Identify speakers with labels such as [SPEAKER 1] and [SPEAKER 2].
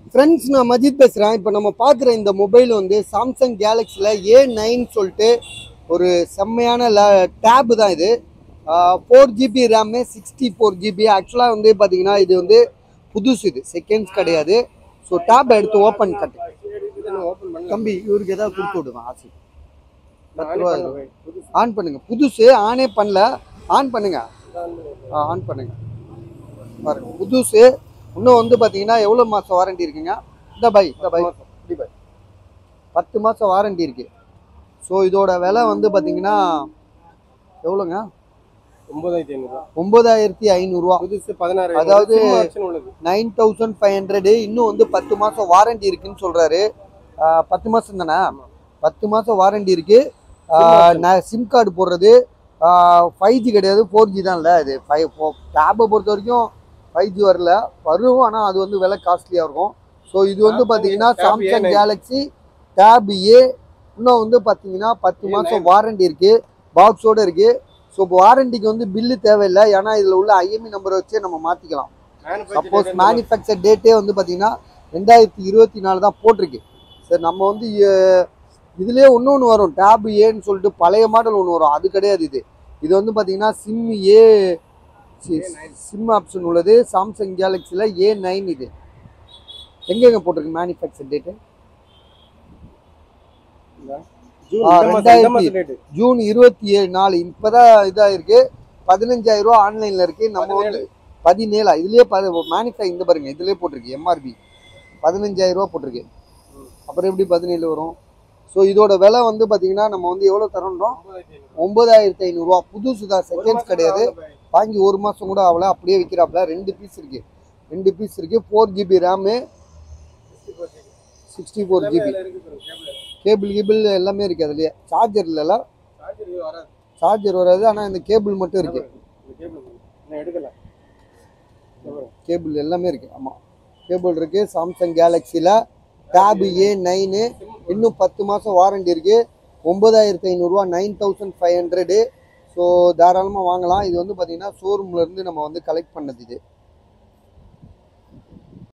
[SPEAKER 1] Friends நான் மஜித் பேசுகிறேன் இப்போ நம்ம பார்க்குற இந்த மொபைல் வந்து சாம்சங் கேலக்ஸியில் ஏ நைன் சொல்லிட்டு ஒரு செம்மையான டேப் தான் இது four GB RAM sixty four GB ஆக்சுவலாக வந்து பார்த்தீங்கன்னா இது வந்து புதுசு இது செகண்ட்ஸ் கிடையாது ஸோ டேப் எடுத்து ஓப்பன் கட்டு
[SPEAKER 2] ஓப்பன் பண்ணல
[SPEAKER 1] தம்பி இவருக்கு ஏதாவது கொடுத்து விடுங்க ஆசி
[SPEAKER 2] நான்
[SPEAKER 1] பத்து ரூபா
[SPEAKER 2] பண்ணல வை. புதுசு
[SPEAKER 1] ஆன் பண்ணுங்க புதுசு ஆனே பண்ணல ஆன் பண்ணுங்க
[SPEAKER 2] தான்
[SPEAKER 1] ஆ, ஆன் பண்ணுங்க பாருங்க புதுசு இன்னும் வந்து பார்த்தீங்கன்னா எவ்வளோ மாதம் வாரண்டி இருக்குங்க இந்த பை இந்த பை இப்படி பை பத்து மாதம் வாரண்டி இருக்கு ஸோ இதோட விலை வந்து பார்த்தீங்கன்னா எவ்வளோங்க
[SPEAKER 2] ஒன்பதாயிரத்தி ஐநூறுரூவா
[SPEAKER 1] ஒன்பதாயிரத்தி ஐநூறுரூவா
[SPEAKER 2] புதுசு பதினாறு
[SPEAKER 1] அதாவது-
[SPEAKER 2] ஆப்ஷன் உள்ளது
[SPEAKER 1] நைன் தௌசண்ட் ஃபைவ் ஹண்ட்ரடு இன்னும் வந்து பத்து மாதம் வாரண்டி இருக்குன்னு சொல்கிறாரு பத்து மாதம் தானே பத்து மாதம் வாரண்டி இருக்கு சிம் கார்டு போடுறது ஃபைவ் ஜி கிடையாது ஃபோர் ஜி தான் இல்லை இது ஃபைவ் டேப்பை பொறுத்த வரைக்கும் ஃபைவ் ஜி வரல வரும் ஆனால் அது வந்து விலை காஸ்ட்லியாக இருக்கும் ஸோ இது வந்து
[SPEAKER 2] Tab
[SPEAKER 1] பார்த்தீங்கன்னா
[SPEAKER 2] Tab
[SPEAKER 1] Samsung
[SPEAKER 2] A9.
[SPEAKER 1] Galaxy tab A இன்னும் வந்து பார்த்தீங்கன்னா பத்து
[SPEAKER 2] A9.
[SPEAKER 1] மாதம் வாரண்டி இருக்கு பாக்ஸோட இருக்கு ஸோ இப்போ வாரண்டிக்கு வந்து பில்லு தேவையில்லை ஏன்னா இதில் உள்ள ஐஎம்இ நம்பரை வச்சே நம்ம மாற்றிக்கலாம் சப்போஸ் மேனுஃபேக்சர் டேட்டே வந்து பார்த்தீங்கன்னா ரெண்டாயிரத்தி இருபத்தி நாலு தான் போட்டிருக்கு சரி நம்ம வந்து அஹ், இதுலயே இன்னொன்று வரும் டேப் ஏன்னு சொல்லிட்டு பழைய மாடல் ஒன்று வரும் அது கிடையாது இது இது வந்து பார்த்தீங்கன்னா சிம் ஏ சிம் ஆப்ஷன் உள்ளது சாம்சங் கேலக்ஸியில் ஏ நைன் இது எங்கெங்க போட்டிருக்கு மேனுஃபேக்சர் டேட்டு
[SPEAKER 2] ஜூன்
[SPEAKER 1] ஆ,
[SPEAKER 2] இந்த மாசம் இந்த
[SPEAKER 1] ரெண்டாயிரத்தி-
[SPEAKER 2] மாசம் டேட்
[SPEAKER 1] ஜூன் இருபத்தி ஏழு நாலு இப்போதான் இதாக இருக்கு பதினஞ்சாயிரம் ரூபா ஆன்லைனில் இருக்கு நம்ம வந்து பதினேழா இதுலயே பதி மேனுஃபே இந்த பாருங்க இதுலயே போட்டிருக்கு எம்ஆர்பி பதினஞ்சாயிரம் ரூபா போட்டிருக்கு அப்புறம் எப்படி பதினேழு வரும் ஸோ இதோட விலை வந்து பார்த்தீங்கன்னா நம்ம வந்து எவ்வளோ தரோன்றோம் ஒன்பதாயிரத்தி ஐநூறுரூவா புதுசு தான் செகண்ட்ஸ் கிடையாது வாங்கி ஒரு மாதம் கூட ஆகல அப்படியே விற்கிறாப்புல ரெண்டு பீஸ் இருக்கு ரெண்டு பீஸ் இருக்கு four GB RAM sixty four GB cable கீபிள் எல்லாமே இருக்கு அதுலயே சார்ஜர் இல்லைல்ல சார்ஜர் வராது ஆனால் இந்த கேபிள் மட்டும் இருக்கு
[SPEAKER 2] எடுக்கல
[SPEAKER 1] கேபிள் எல்லாமே இருக்கு ஆமாம் கேபிள் இருக்கு சாம்சங் கேலக்ஸியில் டேப் ஏ நைனு இன்னும் பத்து மாதம் வாரண்டி இருக்கு ஒன்பதாயிரத்தி ஐநூறுரூவா nine thousand five hundred so தாராளமாக வாங்கலாம் இது வந்து பார்த்தீங்கன்னா ஷோரூம்ல இருந்து நம்ம வந்து கலெக்ட் பண்ணது இது